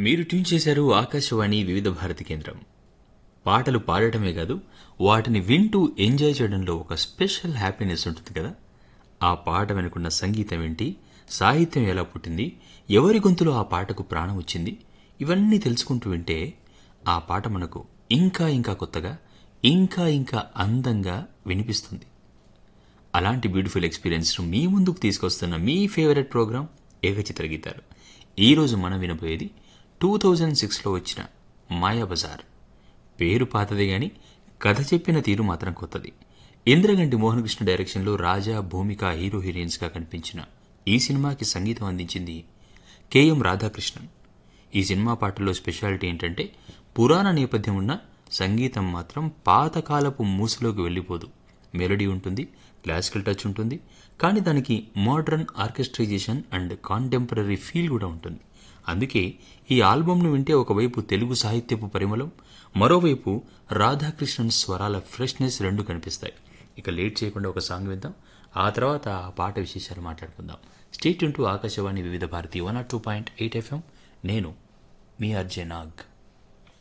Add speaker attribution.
Speaker 1: మీరు ట్యూన్ చేశారు ఆకాశవాణి వివిధ భారతి కేంద్రం పాటలు పాడటమే కాదు వాటిని వింటూ ఎంజాయ్ చేయడంలో ఒక స్పెషల్ హ్యాపీనెస్ ఉంటుంది కదా ఆ పాట వెనుకున్న సంగీతం ఏంటి సాహిత్యం ఎలా పుట్టింది ఎవరి గొంతులో ఆ పాటకు ప్రాణం వచ్చింది ఇవన్నీ తెలుసుకుంటూ వింటే ఆ పాట మనకు ఇంకా ఇంకా కొత్తగా ఇంకా ఇంకా అందంగా వినిపిస్తుంది అలాంటి బ్యూటిఫుల్ ఎక్స్పీరియన్స్ను మీ ముందుకు తీసుకొస్తున్న మీ ఫేవరెట్ ప్రోగ్రాం ఏకచిత్ర గీతాలు ఈరోజు మనం వినబోయేది టూ థౌజండ్ సిక్స్లో వచ్చిన మాయాబజార్ పేరు పాతదే గాని కథ చెప్పిన తీరు మాత్రం కొత్తది ఇంద్రగంటి మోహన్ కృష్ణ డైరెక్షన్లో రాజా భూమిక హీరో హీరోయిన్స్గా కనిపించిన ఈ సినిమాకి సంగీతం అందించింది కెఎం రాధాకృష్ణన్ ఈ సినిమా పాటల్లో స్పెషాలిటీ ఏంటంటే పురాణ నేపథ్యం ఉన్న సంగీతం మాత్రం పాతకాలపు మూసలోకి వెళ్ళిపోదు మెలోడీ ఉంటుంది క్లాసికల్ టచ్ ఉంటుంది కానీ దానికి modern orchestration and contemporary feel కూడా ఉంటుంది అందుకే ఈ ఆల్బమ్ను వింటే ఒకవైపు తెలుగు సాహిత్యపు పరిమళం మరోవైపు రాధాకృష్ణన్ స్వరాల ఫ్రెష్నెస్ రెండు కనిపిస్తాయి ఇక లేట్ చేయకుండా ఒక సాంగ్ విందాం ఆ తర్వాత ఆ పాట విశేషాలు మాట్లాడుకుందాం state to Akashvani Vividh Bharati one R two point eight FM నేను మీ అర్జయ్ నాగ్